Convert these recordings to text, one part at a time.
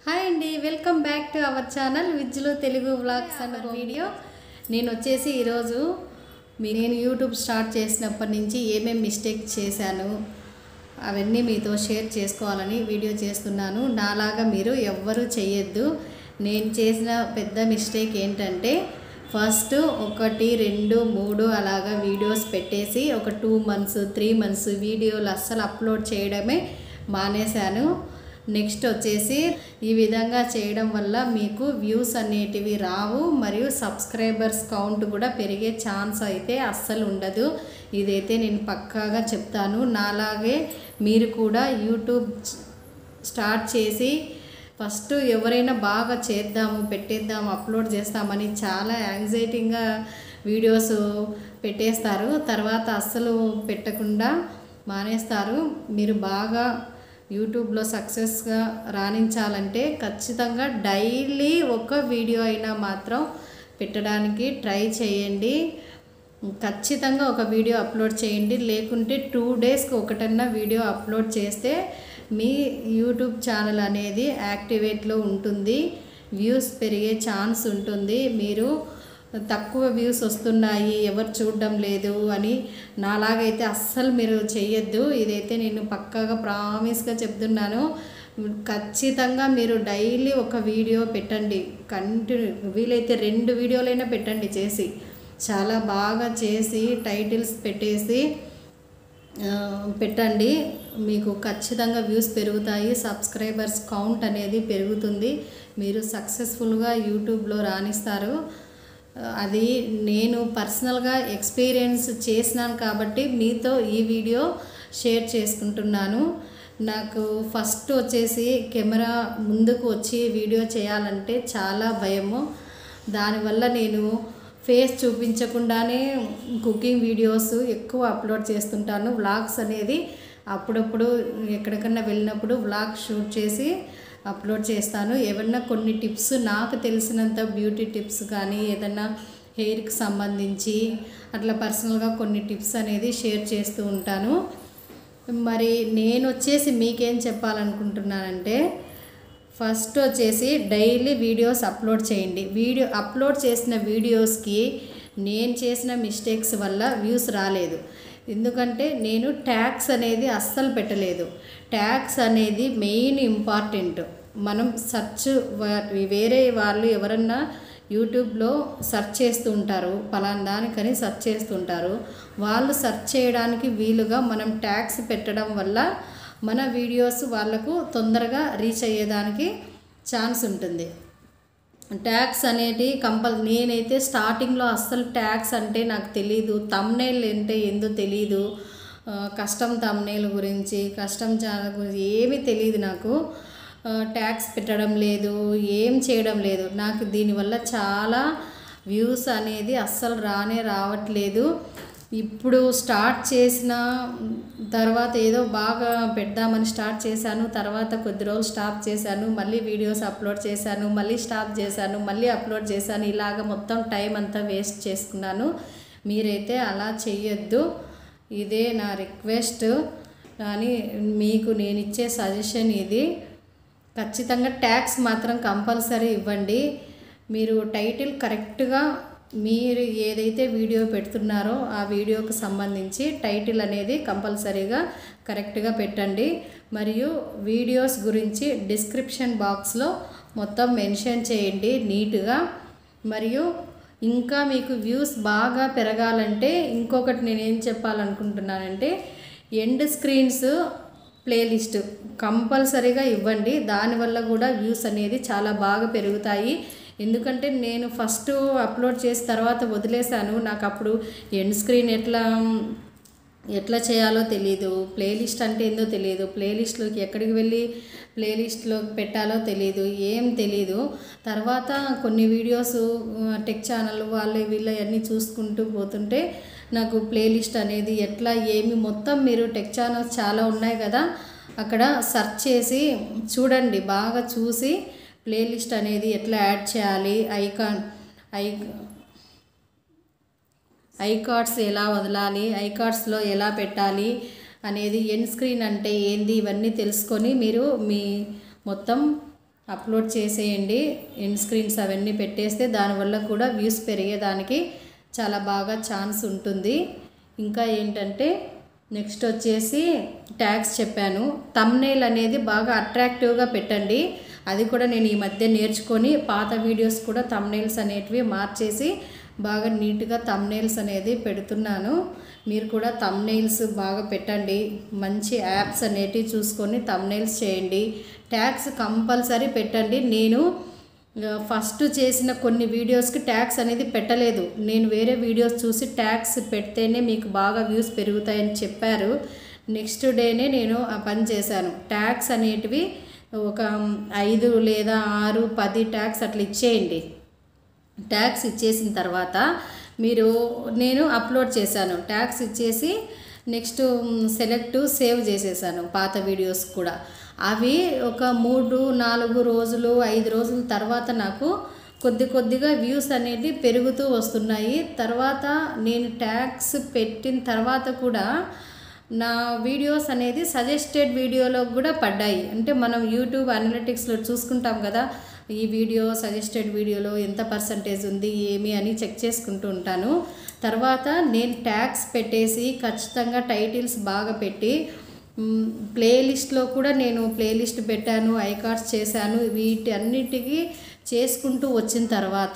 hi అండి welcome back to our channel Vijjulu Telugu vlogs అన్న video నేను వచ్చేసి ఈరోజు మీ- నేను యూట్యూబ్ స్టార్ట్ చేసినప్పటి నుంచి ఏమేమి మిస్టేక్ చేశాను అవన్నీ మీతో షేర్ చేసుకోవాలని వీడియో చేస్తున్నాను నాలాగా మీరు ఎవ్వరూ చేయొద్దు నేను చేసిన పెద్ద మిస్టేక్ ఏంటంటే ఫస్ట్ ఒకటి రెండు మూడు అలాగా వీడియోస్ పెట్టేసి ఒక టూ మంత్స్ త్రీ మంత్స్ వీడియోలు అస్సలు అప్లోడ్ చేయడమే మానేశాను నెక్స్ట్ వచ్చేసి ఈ విధంగా చేయడం వల్ల మీకు వ్యూస్ అనేటివి రావు మరియు సబ్స్క్రైబర్స్ కౌంట్ కూడా పెరిగే ఛాన్స్ అయితే అస్సలు ఉండదు ఇదైతే నేను పక్కాగా చెప్తాను నాలాగే మీరు కూడా యూట్యూబ్ స్టార్ట్ చేసి ఫస్ట్ ఎవరైనా బాగా చేద్దాము పెట్టేద్దాము అప్లోడ్ చేస్తామని చాలా యాంగ్జైటీగా వీడియోస్ పెట్టేస్తారు తర్వాత అస్సలు పెట్టకుండా మానేస్తారు మీరు బాగా యూట్యూబ్లో సక్సెస్గా రాణించాలంటే ఖచ్చితంగా డైలీ ఒక వీడియో అయినా మాత్రం పెట్టడానికి ట్రై చేయండి ఖచ్చితంగా ఒక వీడియో అప్లోడ్ చేయండి లేకుంటే టూ డేస్కి ఒకటన్నా వీడియో అప్లోడ్ చేస్తే మీ యూట్యూబ్ ఛానల్ అనేది యాక్టివేట్లో ఉంటుంది వ్యూస్ పెరిగే ఛాన్స్ ఉంటుంది మీరు తక్కువ వ్యూస్ వస్తున్నాయి ఎవరు చూడడం లేదు అని నాలాగైతే అస్సలు మీరు చెయ్యొద్దు ఇదైతే నేను పక్కాగా ప్రామిస్గా చెప్తున్నాను ఖచ్చితంగా మీరు డైలీ ఒక వీడియో పెట్టండి కంటిన్యూ వీలైతే రెండు వీడియోలైనా పెట్టండి చేసి చాలా బాగా చేసి టైటిల్స్ పెట్టేసి ఆ, పెట్టండి మీకు ఖచ్చితంగా వ్యూస్ పెరుగుతాయి సబ్స్క్రైబర్స్ కౌంట్ అనేది పెరుగుతుంది మీరు సక్సెస్ఫుల్గా యూట్యూబ్లో రాణిస్తారు ఆ, అది నేను పర్సనల్గా ఎక్స్పీరియన్స్ చేసినాను కాబట్టి మీతో ఈ వీడియో షేర్ చేసుకుంటున్నాను నాకు ఫస్ట్ వచ్చేసి కెమెరా ముందుకు వచ్చి వీడియో చేయాలంటే చాలా భయము దానివల్ల నేను ఫేస్ చూపించకుండానే కుకింగ్ వీడియోస్ ఎక్కువ అప్లోడ్ చేస్తుంటాను వ్లాగ్స్ అనేది అప్పుడప్పుడు ఎక్కడికన్నా వెళ్ళినప్పుడు వ్లాగ్ షూట్ చేసి అప్లోడ్ చేస్తాను ఏమన్నా కొన్ని టిప్స్ నాకు తెలిసినంత బ్యూటీ టిప్స్ కానీ ఏదన్నా హెయిర్కి సంబంధించి అట్లా పర్సనల్గా కొన్ని టిప్స్ అనేది షేర్ చేస్తూ ఉంటాను మరి నేను వచ్చేసి మీకేం చెప్పాలనుకుంటున్నానంటే ఫస్ట్ వచ్చేసి డైలీ వీడియోస్ అప్లోడ్ చేయండి వీడియో అప్లోడ్ చేసిన వీడియోస్కి నేను చేసిన మిస్టేక్స్ వల్ల వ్యూస్ రాలేదు ఎందుకంటే నేను ట్యాగ్స్ అనేది అస్సలు పెట్టలేదు ట్యాగ్స్ అనేది మెయిన్ ఇంపార్టెంట్ మనం సెర్చ్ వేరే వాళ్ళు ఎవరన్నా యూట్యూబ్లో సెర్చ్ చేస్తూ ఉంటారు పలానా దానికని సెర్చ్ చేస్తుంటారు వాళ్ళు సెర్చ్ చేయడానికి వీలుగా మనం ట్యాగ్స్ పెట్టడం వల్ల మన వీడియోస్ వాళ్ళకు తొందరగా రీచ్ అయ్యేదానికి ఛాన్స్ ఉంటుంది ట్యాగ్స్ అనేది కంపల్ నేనైతే స్టార్టింగ్లో అస్సలు ట్యాగ్స్ అంటే నాకు తెలీదు తమ్నేల్ అంటే ఏందో తెలీదు ఆ, కష్టం తమ్నేల్ గురించి కష్టం ఛానల్ గురించి ఏమీ తెలియదు నాకు ట్యాగ్స్ పెట్టడం లేదు ఏం చేయడం లేదు నాకు దీనివల్ల చాలా వ్యూస్ అనేది అస్సలు రానే రావట్లేదు ఇప్పుడు స్టార్ట్ చేసిన తర్వాత ఏదో బాగా పెడదామని స్టార్ట్ చేశాను తర్వాత కొద్ది రోజులు స్టాప్ చేశాను మళ్ళీ వీడియోస్ అప్లోడ్ చేశాను మళ్ళీ స్టాప్ చేశాను మళ్ళీ అప్లోడ్ చేశాను ఇలాగ మొత్తం టైం అంతా వేస్ట్ చేసుకున్నాను మీరైతే అలా చెయ్యొద్దు ఇదే నా రిక్వెస్ట్ కానీ మీకు నేను ఇచ్చే సజెషన్ ఇది ఖచ్చితంగా ట్యాక్స్ మాత్రం కంపల్సరీ ఇవ్వండి మీరు టైటిల్ కరెక్ట్గా మీరు ఏదైతే వీడియో పెడుతున్నారో ఆ వీడియోకి సంబంధించి టైటిల్ అనేది కంపల్సరీగా కరెక్ట్గా పెట్టండి మరియు వీడియోస్ గురించి డిస్క్రిప్షన్ బాక్స్లో మొత్తం మెన్షన్ చేయండి నీట్గా మరియు ఇంకా మీకు వ్యూస్ బాగా పెరగాలంటే ఇంకొకటి నేనేం చెప్పాలనుకుంటున్నానంటే ఎండ్ స్క్రీన్స్ ప్లేలిస్ట్ కంపల్సరీగా ఇవ్వండి దానివల్ల కూడా వ్యూస్ అనేది చాలా బాగా పెరుగుతాయి ఎందుకంటే నేను ఫస్ట్ అప్లోడ్ చేసిన తర్వాత వదిలేశాను నాకు అప్పుడు ఎండ్ స్క్రీన్ ఎట్లా ఎట్లా చేయాలో తెలియదు ప్లేలిస్ట్ అంటే ఏందో తెలియదు ప్లేలిస్ట్లోకి ఎక్కడికి వెళ్ళి ప్లేలిస్ట్లో పెట్టాలో తెలియదు ఏం తెలియదు తర్వాత కొన్ని వీడియోస్ టెక్ ఛానల్ వాళ్ళు వీళ్ళు అన్నీ చూసుకుంటూ పోతుంటే నాకు ప్లేలిస్ట్ అనేది ఎట్లా ఏమి మొత్తం మీరు టెక్ ఛానల్స్ చాలా ఉన్నాయి కదా అక్కడ సెర్చ్ చేసి చూడండి బాగా చూసి ప్లేలిస్ట్ అనేది ఎట్లా యాడ్ చేయాలి ఐకాన్ ఐ ఐకార్డ్స్ ఎలా వదలాలి ఐకార్డ్స్లో ఎలా పెట్టాలి అనేది ఎన్ స్క్రీన్ అంటే ఏంది ఇవన్నీ తెలుసుకొని మీరు మీ మొత్తం అప్లోడ్ చేసేయండి ఎండ్ స్క్రీన్స్ అవన్నీ పెట్టేస్తే దానివల్ల కూడా వ్యూస్ పెరిగేదానికి చాలా బాగా ఛాన్స్ ఉంటుంది ఇంకా ఏంటంటే నెక్స్ట్ వచ్చేసి ట్యాగ్స్ చెప్పాను తమ్నేల్ అనేది బాగా అట్రాక్టివ్గా పెట్టండి అది కూడా నేను ఈ మధ్య నేర్చుకొని పాత వీడియోస్ కూడా తమ్నేల్స్ అనేటివి మార్చేసి బాగా నీట్గా తమ్నేల్స్ అనేది పెడుతున్నాను మీరు కూడా తమ్నేల్స్ బాగా పెట్టండి మంచి యాప్స్ అనేటివి చూసుకొని తమ్నేల్స్ చేయండి ట్యాగ్స్ కంపల్సరీ పెట్టండి నేను ఫస్ట్ చేసిన కొన్ని వీడియోస్కి ట్యాగ్స్ అనేది పెట్టలేదు నేను వేరే వీడియోస్ చూసి ట్యాగ్స్ పెడితేనే మీకు బాగా వ్యూస్ పెరుగుతాయని చెప్పారు నెక్స్ట్ డేనే నేను ఆ పని చేశాను ట్యాగ్స్ అనేటివి ఒక ఐదు లేదా ఆరు పది ట్యాగ్స్ అట్లా ఇచ్చేయండి ట్యాగ్స్ ఇచ్చేసిన తర్వాత మీరు నేను అప్లోడ్ చేశాను ట్యాగ్స్ ఇచ్చేసి నెక్స్ట్ సెలెక్ట్ సేవ్ చేసేసాను పాత వీడియోస్ కూడా అవి ఒక మూడు నాలుగు రోజులు ఐదు రోజుల తర్వాత నాకు కొద్ది కొద్దిగా వ్యూస్ అనేది పెరుగుతూ వస్తున్నాయి తర్వాత నేను ట్యాగ్స్ పెట్టిన తర్వాత కూడా నా వీడియోస్ అనేది సజెస్టెడ్ వీడియోలో కూడా పడ్డాయి అంటే మనం యూట్యూబ్ అనలిటిక్స్లో చూసుకుంటాం కదా ఈ వీడియో సజెస్టెడ్ వీడియోలో ఎంత పర్సంటేజ్ ఉంది ఏమి అని చెక్ చేసుకుంటూ ఉంటాను తర్వాత నేను ట్యాగ్స్ పెట్టేసి ఖచ్చితంగా టైటిల్స్ బాగా పెట్టి ప్లేలిస్ట్లో కూడా నేను ప్లేలిస్ట్ పెట్టాను ఐకార్డ్స్ చేశాను వీటి అన్నిటికీ చేసుకుంటూ వచ్చిన తర్వాత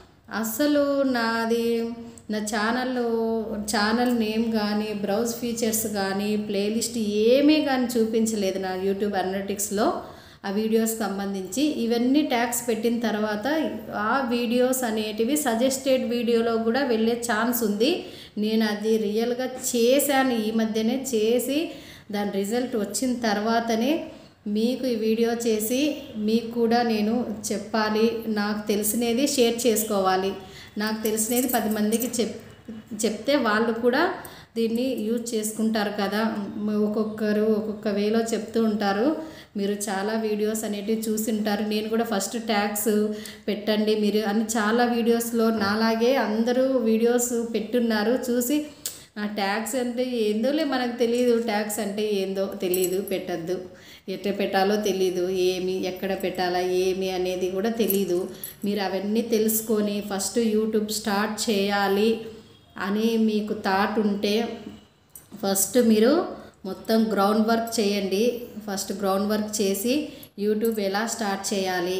అసలు నాది నా ఛానల్లో ఛానల్ నేమ్ కానీ బ్రౌజ్ ఫీచర్స్ కానీ ప్లేలిస్ట్ ఏమీ కానీ చూపించలేదు నా యూట్యూబ్ అనలిటిక్స్లో ఆ వీడియోస్ సంబంధించి ఇవన్నీ ట్యాగ్స్ పెట్టిన తర్వాత ఆ వీడియోస్ అనేటివి సజెస్టెడ్ వీడియోలో కూడా వెళ్ళే ఛాన్స్ ఉంది నేను అది రియల్గా చేశాను ఈ మధ్యనే చేసి దాని రిజల్ట్ వచ్చిన తర్వాతనే మీకు ఈ వీడియో చేసి మీకు కూడా నేను చెప్పాలి నాకు తెలిసినది షేర్ చేసుకోవాలి నాకు తెలిసినది పది మందికి చెప్ చెప్తే వాళ్ళు కూడా దీన్ని యూజ్ చేసుకుంటారు కదా ఒక్కొక్కరు ఒక్కొక్క వేలో చెప్తూ ఉంటారు మీరు చాలా వీడియోస్ అనేటివి చూసి ఉంటారు నేను కూడా ఫస్ట్ ట్యాగ్స్ పెట్టండి మీరు అని చాలా వీడియోస్లో నాలాగే అందరూ వీడియోస్ పెట్టున్నారు చూసి ఆ ట్యాక్స్ అంటే ఏందోలే మనకు తెలియదు ట్యాక్స్ అంటే ఏందో తెలియదు పెట్టద్దు ఎట్లా పెట్టాలో తెలీదు ఏమి ఎక్కడ పెట్టాలా ఏమి అనేది కూడా తెలీదు మీరు అవన్నీ తెలుసుకొని ఫస్ట్ యూట్యూబ్ స్టార్ట్ చేయాలి అని మీకు థాట్ ఉంటే ఫస్ట్ మీరు మొత్తం గ్రౌండ్ వర్క్ చేయండి ఫస్ట్ గ్రౌండ్ వర్క్ చేసి యూట్యూబ్ ఎలా స్టార్ట్ చేయాలి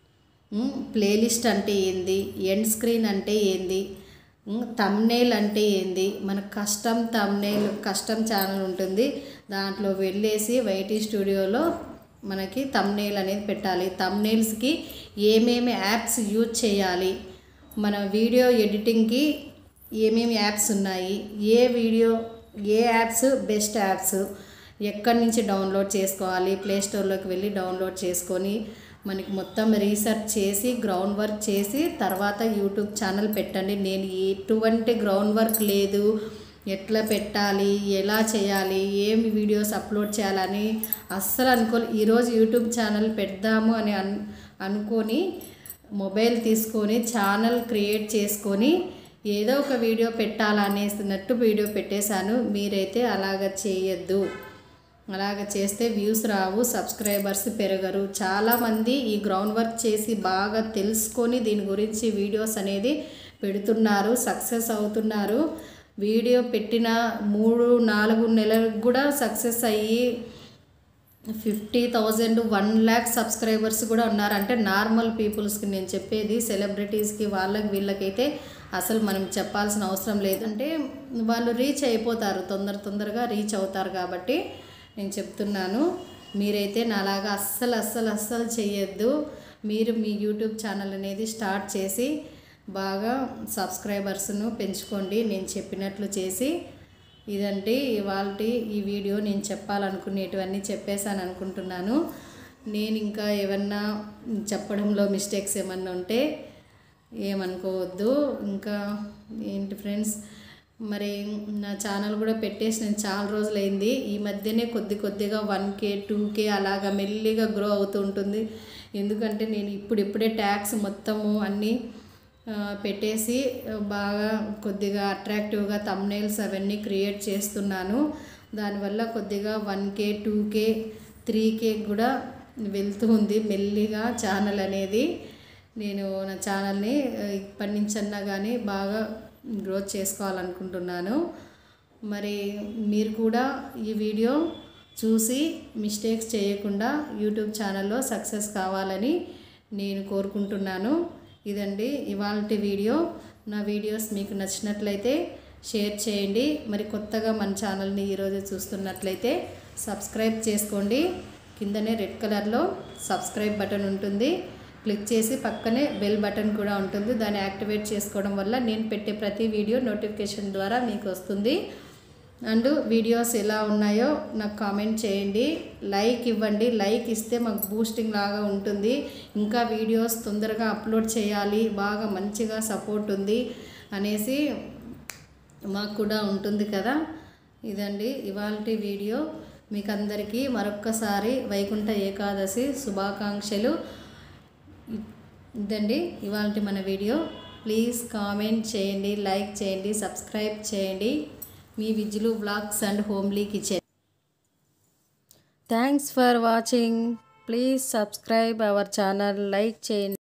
ప్లేలిస్ట్ అంటే ఏంది ఎండ్ స్క్రీన్ అంటే ఏంది తమ్నేల్ అంటే ఏంది మన కస్టమ్ తమ్నేల్ కస్టమ్ ఛానల్ ఉంటుంది దాంట్లో వెళ్ళేసి వైటీ స్టూడియోలో మనకి తమ్నేల్ అనేది పెట్టాలి తమ్నేల్స్కి ఏమేమి యాప్స్ యూజ్ చేయాలి మన వీడియో ఎడిటింగ్కి ఏమేమి యాప్స్ ఉన్నాయి ఏ వీడియో ఏ యాప్స్ బెస్ట్ యాప్స్ ఎక్కడి నుంచి డౌన్లోడ్ చేసుకోవాలి ప్లే స్టోర్లోకి వెళ్ళి డౌన్లోడ్ చేసుకొని మనకి మొత్తం రీసెర్చ్ చేసి గ్రౌండ్ వర్క్ చేసి తర్వాత యూట్యూబ్ ఛానల్ పెట్టండి నేను ఎటువంటి గ్రౌండ్ వర్క్ లేదు ఎట్లా పెట్టాలి ఎలా చేయాలి ఏమి వీడియోస్ అప్లోడ్ చేయాలని అస్సలు అనుకోలే ఈరోజు యూట్యూబ్ ఛానల్ పెడదాము అని అన్ అనుకొని మొబైల్ తీసుకొని ఛానల్ క్రియేట్ చేసుకొని ఏదో ఒక వీడియో పెట్టాలనేసినట్టు వీడియో పెట్టేశాను మీరైతే అలాగ చేయొద్దు అలాగ చేస్తే వ్యూస్ రావు సబ్స్క్రైబర్స్ పెరగరు చాలామంది ఈ గ్రౌండ్ వర్క్ చేసి బాగా తెలుసుకొని దీని గురించి వీడియోస్ అనేది పెడుతున్నారు సక్సెస్ అవుతున్నారు వీడియో పెట్టిన మూడు నాలుగు నెలలకు కూడా సక్సెస్ అయ్యి fifty thousand one lakh subscribers కూడా ఉన్నారు అంటే నార్మల్ పీపుల్స్కి నేను చెప్పేది సెలబ్రిటీస్కి వాళ్ళకి వీళ్ళకైతే అసలు మనం చెప్పాల్సిన అవసరం లేదంటే వాళ్ళు రీచ్ అయిపోతారు తొందర తొందరగా రీచ్ అవుతారు కాబట్టి నేను చెప్తున్నాను మీరైతే నాలాగా అస్సలు అస్సలు అస్సలు చేయొద్దు మీరు మీ యూట్యూబ్ ఛానల్ అనేది స్టార్ట్ చేసి బాగా సబ్స్క్రైబర్స్ను పెంచుకోండి నేను చెప్పినట్లు చేసి ఇదంటే ఇవాళ ఈ వీడియో నేను చెప్పాలనుకునేటివన్నీ చెప్పేశాను అనుకుంటున్నాను నేను ఇంకా ఏమన్నా చెప్పడంలో మిస్టేక్స్ ఏమన్నా ఉంటే ఏమనుకోవద్దు ఇంకా ఏంటి ఫ్రెండ్స్ మరి నా ఛానల్ కూడా పెట్టేసి నేను చాలా రోజులైంది ఈ మధ్యనే కొద్ది కొద్దిగా వన్ కే టూ కే అలాగా మెల్లిగా గ్రో అవుతూ ఉంటుంది ఎందుకంటే నేను ఇప్పుడిప్పుడే ట్యాక్స్ మొత్తము అన్నీ ఆ, పెట్టేసి బాగా కొద్దిగా అట్రాక్టివ్గా తమ్నైల్స్ అవన్నీ క్రియేట్ చేస్తున్నాను దానివల్ల కొద్దిగా one K two K three K కూడా వెళ్తూ ఉంది మెల్లిగా ఛానల్ అనేది నేను నా ఛానల్ని ఆ, ఇప్పటి నుంచన్నా కానీ బాగా గ్రోత్ చేసుకోవాలనుకుంటున్నాను మరి మీరు కూడా ఈ వీడియో చూసి మిస్టేక్స్ చేయకుండా యూట్యూబ్ ఛానల్లో సక్సెస్ కావాలని నేను కోరుకుంటున్నాను ఇదండి ఇవాళ వీడియో నా వీడియోస్ మీకు నచ్చినట్లయితే షేర్ చేయండి మరి కొత్తగా మన ఛానల్ని ఈరోజు చూస్తున్నట్లయితే సబ్స్క్రైబ్ చేసుకోండి కిందనే రెడ్ కలర్లో సబ్స్క్రైబ్ బటన్ ఉంటుంది క్లిక్ చేసి పక్కనే బెల్ బటన్ కూడా ఉంటుంది దాన్ని యాక్టివేట్ చేసుకోవడం వల్ల నేను పెట్టే ప్రతి వీడియో నోటిఫికేషన్ ద్వారా మీకు వస్తుంది అండ్ వీడియోస్ ఎలా ఉన్నాయో నాకు కామెంట్ చేయండి లైక్ ఇవ్వండి లైక్ ఇస్తే మాకు బూస్టింగ్ లాగా ఉంటుంది ఇంకా వీడియోస్ తొందరగా అప్లోడ్ చేయాలి బాగా మంచిగా సపోర్ట్ ఉంది అనేసి మాకు కూడా ఉంటుంది కదా ఇదండి ఇవాళ వీడియో మీకు అందరికీ మరొక్కసారి వైకుంఠ ఏకాదశి శుభాకాంక్షలు ఇదండి ఇవాళ మన వీడియో ప్లీజ్ కామెంట్ చేయండి లైక్ చేయండి సబ్స్క్రైబ్ చేయండి మీ Vijjulu blogs and homely kitchen thanks for watching please subscribe our channel like చేయండి